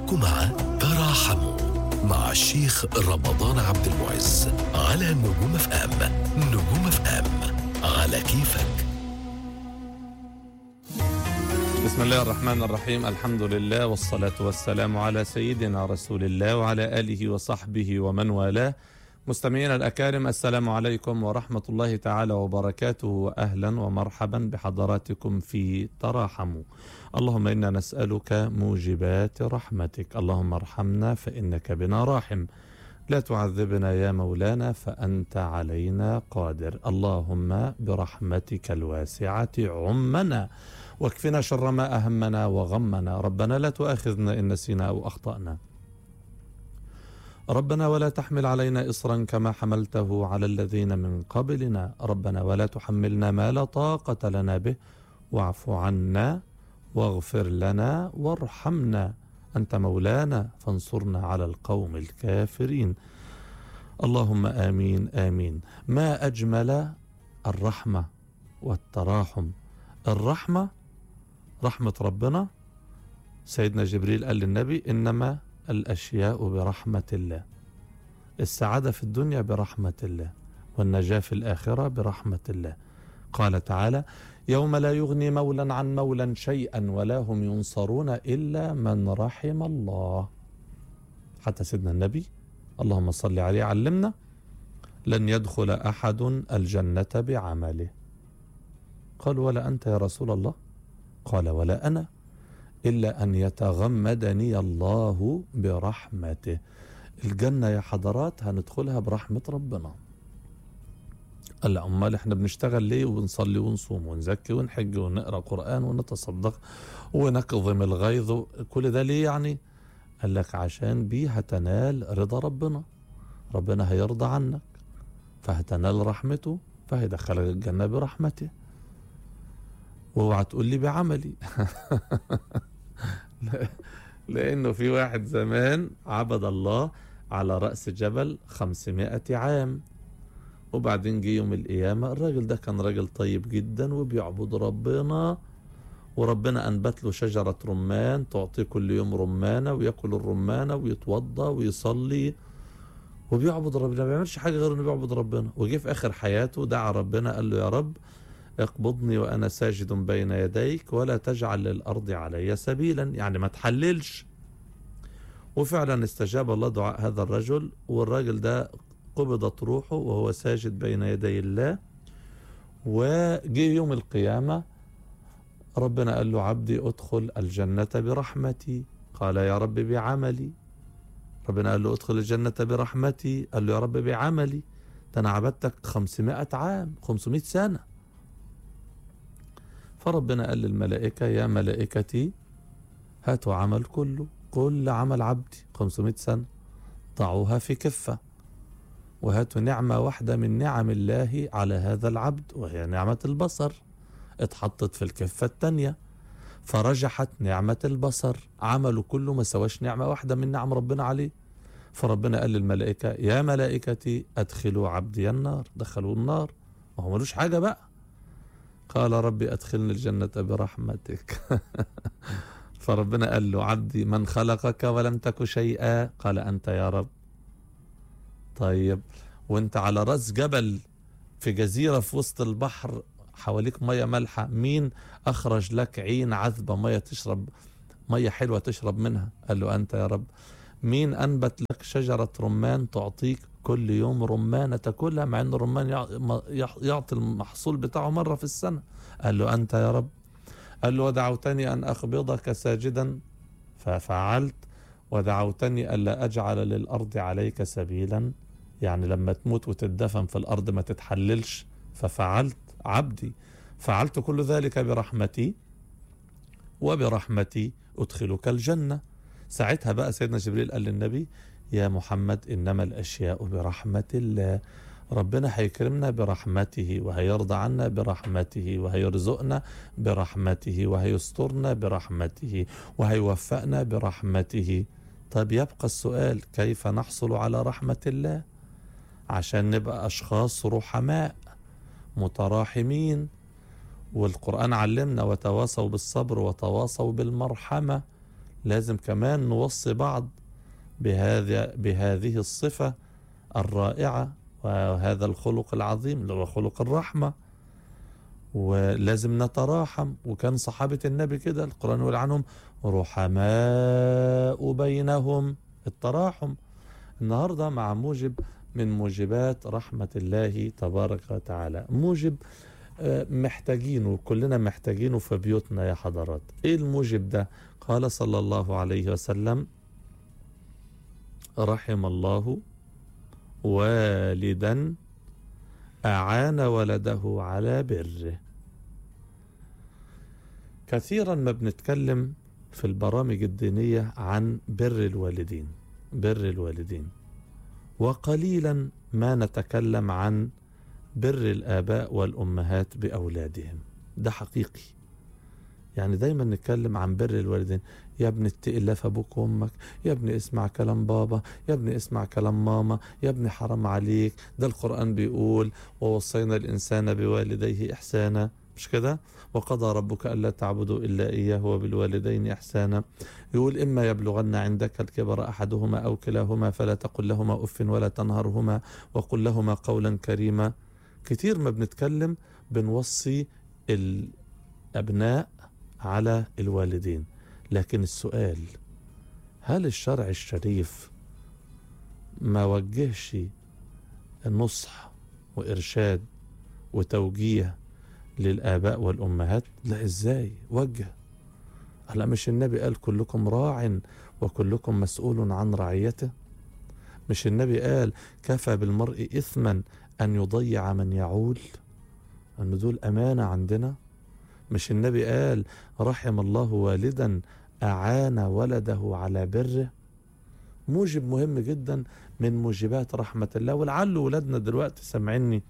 معكم مع تراحموا مع الشيخ رمضان عبد المعز على نجوم اف ام نجوم اف ام على كيفك بسم الله الرحمن الرحيم الحمد لله والصلاة والسلام على سيدنا رسول الله وعلى آله وصحبه ومن والاه مستمعينا الأكارم السلام عليكم ورحمة الله تعالى وبركاته وأهلا ومرحبا بحضراتكم في تراحموا اللهم إنا نسألك موجبات رحمتك اللهم ارحمنا فإنك بنا راحم لا تعذبنا يا مولانا فأنت علينا قادر اللهم برحمتك الواسعة عمنا واكفنا شر ما أهمنا وغمنا ربنا لا تؤاخذنا إن نسينا أو أخطأنا ربنا ولا تحمل علينا إصرا كما حملته على الذين من قبلنا ربنا ولا تحملنا ما لا طاقة لنا به واعف عنا واغفر لنا وارحمنا أنت مولانا فانصرنا على القوم الكافرين اللهم آمين آمين ما أجمل الرحمة والتراحم الرحمة رحمة ربنا سيدنا جبريل قال للنبي إنما الأشياء برحمة الله السعادة في الدنيا برحمة الله والنجاة في الآخرة برحمة الله قال تعالى يوم لا يغني مولا عن مولا شيئا ولا هم ينصرون إلا من رحم الله حتى سيدنا النبي اللهم صل عليه علمنا لن يدخل أحد الجنة بعمله قال ولا أنت يا رسول الله قال ولا أنا إلا أن يتغمدني الله برحمته الجنة يا حضرات هندخلها برحمة ربنا قال لا أمال إحنا بنشتغل ليه وبنصلي ونصوم ونزكي ونحج ونقرأ قرآن ونتصدق ونكظم الغيظ كل ده ليه يعني قال لك عشان بيه هتنال رضا ربنا ربنا هيرضى عنك فهتنال رحمته فهيدخلك الجنة برحمته واوعى تقول لي بعملي لانه في واحد زمان عبد الله على رأس جبل خمسمائة عام وبعدين جه يوم القيامة الراجل ده كان راجل طيب جدا وبيعبد ربنا وربنا أنبت له شجرة رمان تعطيه كل يوم رمانة ويأكل الرمانة ويتوضى ويصلي وبيعبد ربنا ما بيعملش حاجة غير انه بيعبد ربنا وجه في آخر حياته دعا ربنا قال له يا رب اقبضني وأنا ساجد بين يديك ولا تجعل للأرض علي سبيلا يعني ما تحللش وفعلا استجاب الله دعاء هذا الرجل والراجل ده قبضت روحه وهو ساجد بين يدي الله وجي يوم القيامة ربنا قال له عبدي ادخل الجنة برحمتي قال يا رب بعملي ربنا قال له ادخل الجنة برحمتي قال له يا رب بعملي ده أنا عبدتك 500 عام 500 سنة فربنا قال للملائكة يا ملائكتي هاتوا عمل كله كل عمل عبدي 500 سنة ضعوها في كفة وهاتوا نعمة واحدة من نعم الله على هذا العبد وهي نعمة البصر اتحطت في الكفة التانية فرجحت نعمة البصر عمله كله ما سواش نعمة واحدة من نعم ربنا عليه فربنا قال للملائكة يا ملائكتي أدخلوا عبدي النار دخلوا النار ما هو ملوش حاجة بقى قال ربي أدخلني الجنة برحمتك فربنا قال له عبدي من خلقك ولم تك شيئا قال أنت يا رب طيب وانت على رأس جبل في جزيرة في وسط البحر حواليك مية مالحة مين أخرج لك عين عذبة مية تشرب مية حلوة تشرب منها قال له أنت يا رب مين أنبت لك شجرة رمان تعطيك كل يوم رمانة تاكلها مع أن الرمان يعطي المحصول بتاعه مرة في السنة قال له أنت يا رب قال له ودعوتني أن أقبضك ساجدا ففعلت ودعوتني ألا أجعل للأرض عليك سبيلا يعني لما تموت وتدفن في الأرض ما تتحللش ففعلت عبدي فعلت كل ذلك برحمتي وبرحمتي أدخلك الجنة ساعتها بقى سيدنا جبريل قال للنبي يا محمد إنما الأشياء برحمة الله ربنا هيكرمنا برحمته وهيرضى عنا برحمته وهيرزقنا برحمته وهيسترنا برحمته وهيوفقنا برحمته طيب يبقى السؤال كيف نحصل على رحمة الله عشان نبقى أشخاص رحماء متراحمين والقرآن علمنا وتواصوا بالصبر وتواصوا بالمرحمة لازم كمان نوصي بعض بهذا بهذه الصفة الرائعة وهذا الخلق العظيم اللي هو خلق الرحمة ولازم نتراحم وكان صحابة النبي كده القرآن يقول عنهم رحماء بينهم التراحم النهاردة مع موجب من موجبات رحمة الله تبارك وتعالى موجب آه، محتاجينه كلنا محتاجينه في بيوتنا يا حضرات ايه الموجب ده قال صلى الله عليه وسلم رحم الله والدا أعان ولده على بره كثيرا ما بنتكلم في البرامج الدينية عن بر الوالدين بر الوالدين وقليلا ما نتكلم عن بر الآباء والأمهات بأولادهم ده حقيقي يعني دايما نتكلم عن بر الوالدين يا ابني اتق الله في ابوك وامك يا ابني اسمع كلام بابا يا ابني اسمع كلام ماما يا ابني حرام عليك ده القرآن بيقول ووصينا الإنسان بوالديه إحسانا مش كده وقضى ربك ألا تعبدوا إلا إياه وبالوالدين إحسانا يقول إما يبلغن عندك الكبر أحدهما أو كلاهما فلا تقل لهما أف ولا تنهرهما وقل لهما قولا كريما كتير ما بنتكلم بنوصي الأبناء على الوالدين لكن السؤال هل الشرع الشريف ما وجهش نصح وإرشاد وتوجيه للآباء والأمهات لا إزاي وجه هلا مش النبي قال كلكم راع وكلكم مسؤول عن رعيته مش النبي قال كفى بالمرء إثما أن يضيع من يعول أن دول أمانة عندنا مش النبي قال رحم الله والدا أعان ولده على بره موجب مهم جدا من موجبات رحمة الله ولعل ولادنا دلوقتي سامعيني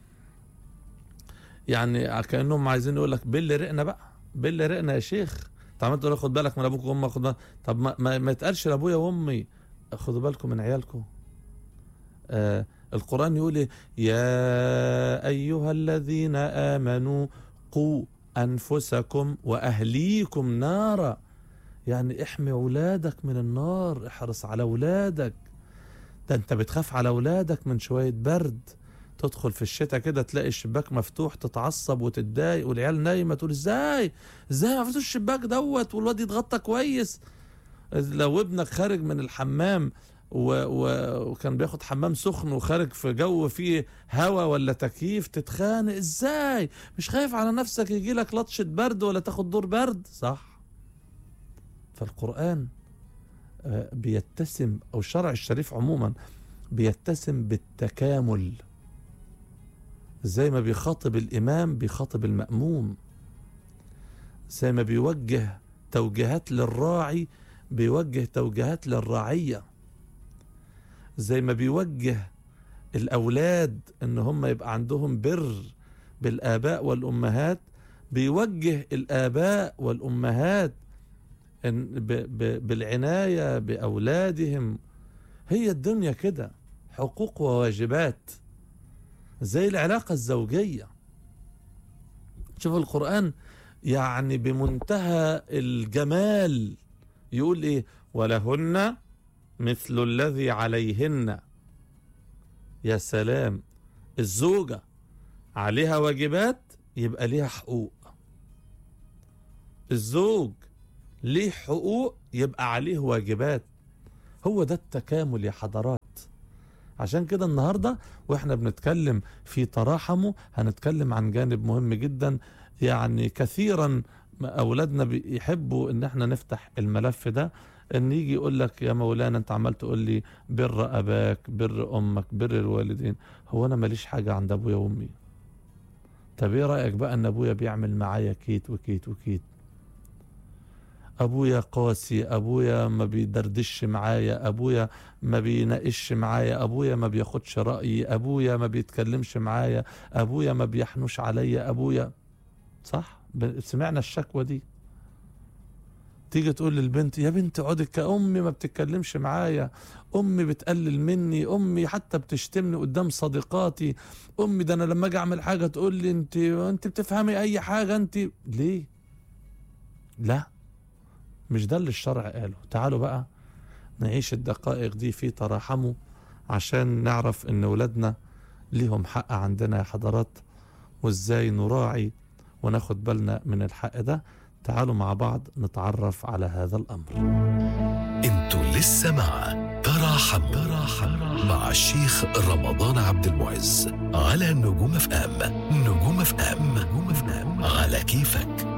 يعني كأنهم عايزين يقول لك بل رقنا بقى بل رقنا يا شيخ انت عمال تقول خد بالك من ابوك وامك خد بالك. طب ما, ما, ما يتقالش لابويا وامي خدوا بالكم من عيالكم آه القرآن يقول إيه؟ يا أيها الذين آمنوا قوا أنفسكم وأهليكم نارا يعني احمي أولادك من النار احرص على أولادك ده أنت بتخاف على أولادك من شوية برد تدخل في الشتاء كده تلاقي الشباك مفتوح تتعصب وتتضايق والعيال نايمة تقول ازاي ازاي ما فتوش الشباك دوت والواد يتغطى كويس لو ابنك خارج من الحمام و... و... وكان بياخد حمام سخن وخارج في جو فيه هوا ولا تكييف تتخانق ازاي مش خايف على نفسك يجي لك لطشة برد ولا تاخد دور برد صح فالقرآن آه، بيتسم او الشرع الشريف عموما بيتسم بالتكامل زي ما بيخاطب الامام بيخاطب المأموم زي ما بيوجه توجيهات للراعي بيوجه توجيهات للرعيه زي ما بيوجه الأولاد إن هم يبقى عندهم بر بالآباء والأمهات بيوجه الآباء والأمهات إن ب ب بالعناية بأولادهم هي الدنيا كده حقوق وواجبات زي العلاقة الزوجية شوف القرآن يعني بمنتهى الجمال يقول إيه ولهن مثل الذي عليهن يا سلام الزوجة عليها واجبات يبقى ليها حقوق الزوج ليه حقوق يبقى عليه واجبات هو ده التكامل يا حضرات عشان كده النهاردة واحنا بنتكلم في تراحمه هنتكلم عن جانب مهم جدا يعني كثيرا اولادنا بيحبوا ان احنا نفتح الملف ده ان يجي يقول لك يا مولانا انت عمال تقول لي بر اباك بر امك بر الوالدين هو انا ماليش حاجه عند ابويا وامي طب ايه رايك بقى ان ابويا بيعمل معايا كيت وكيت وكيت ابويا قاسي ابويا ما بيدردش معايا ابويا ما بيناقش معايا ابويا ما بياخدش رايي ابويا ما بيتكلمش معايا ابويا ما بيحنوش عليا ابويا صح سمعنا الشكوى دي تيجي تقول للبنت يا بنت اقعدي كأمي ما بتتكلمش معايا امي بتقلل مني امي حتى بتشتمني قدام صديقاتي امي ده انا لما اجي اعمل حاجه تقول لي انت انت بتفهمي اي حاجه انت ليه لا مش ده اللي الشرع قاله تعالوا بقى نعيش الدقائق دي في تراحموا عشان نعرف ان ولادنا ليهم حق عندنا يا حضرات وازاي نراعي وناخد بالنا من الحق ده تعالوا مع بعض نتعرف على هذا الامر انتوا لسه مع تراحم تراحم مع الشيخ رمضان عبد المعز على نجوم اف ام نجوم اف ام نجوم اف ام على كيفك